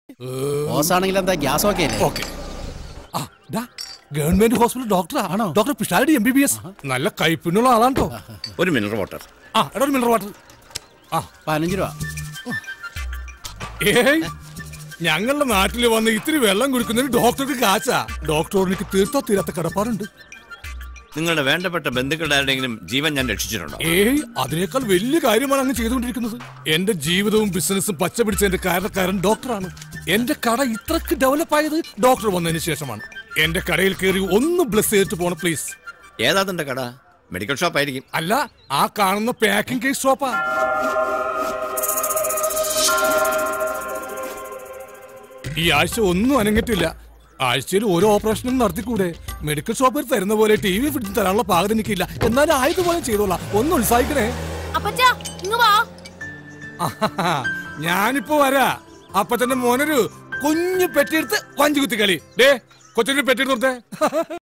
ബോസാണെങ്കിൽ എന്താ gas okay അല്ലേ okay ആ ദാ ഗവൺമെന്റ് ഹോസ്പിറ്റൽ ഡോക്ടറാ ആണോ? Doctor Pisharody M B B S നല്ല കൈപ്പിന്നുള്ള ആളാണ് കേട്ടോ ഒരു മിനറൽ വാട്ടർ ആ എടാ ഒരു മിനറൽ വാട്ടർ ആ പതിനഞ്ച് രൂപ ഏയ് ഞങ്ങളുടെ നാട്ടിൽ വന്ന് ഇത്തിരി വെള്ളം കുടിക്കുന്നതിന് ഡോക്ടർക്ക് കാച്ചാ ഡോക്ടറോട് എനിക്ക് തീർത്താ തീരാത്ത കടപ്പാടുണ്ട് നിങ്ങളുടെ വേണ്ടപ്പെട്ട ബന്ധുക്കളുടെ ആരുടെയെങ്കിലും ജീവൻ ഞാൻ രക്ഷിച്ചിട്ടുണ്ടോ ഏയ് അതിനേക്കാൾ വലിയ കാര്യമാണ് അങ്ങ് ചെയ്തുകൊണ്ടിരിക്കുന്നത് എന്റെ ജീവിതവും ബിസിനസ്സും പച്ച പിടിച്ചതിന്റെ കാരണക്കാരൻ ഡോക്ടറാണ് എന്റെ കട ഇത്രക്ക് ഡെവലപ്പ് ആയത് ഡോക്ടർ വന്നതിന് ശേഷമാണ് എന്റെ കടയിൽ കയറി ഒന്ന് ബ്ലസ് ചെയ്തിട്ട് പോണം പ്ലീസ് ഏതാ നിന്റെ കട മെഡിക്കൽ ഷോപ്പ് ആയിരിക്കും അല്ല ആ കാണുന്ന പാക്കിംഗ് കേസ് ഷോപ്പാ ഈ ആഴ്ച ഒന്നും അനങ്ങിട്ടില്ല ആഴ്ചയിൽ ഓരോ ഓപ്പറേഷനും നടത്തിക്കൂടെ മെഡിക്കൽ ഷോപ്പിൽ തരുന്ന പോലെ ടി വി ഫ്രിഡ്ജ് തരാനുള്ള പാകത എനിക്കില്ല എന്നാലും ആയതുപോലെ ചെയ്തോളാം ഒന്ന് ഉത്സാഹിക്കണേ അപ്പച്ചാ ഇങ്ങ് വാ ആഹാ, ഞാനിപ്പോ വരാ അപ്പൊ തന്നെ മോനൊരു കുഞ്ഞു പെട്ടിയെടുത്ത് വഞ്ചി കുത്തി കളി ഡേ കൊച്ചിന്റെ പെട്ടിയെടുത്ത് കൊടുത്തേ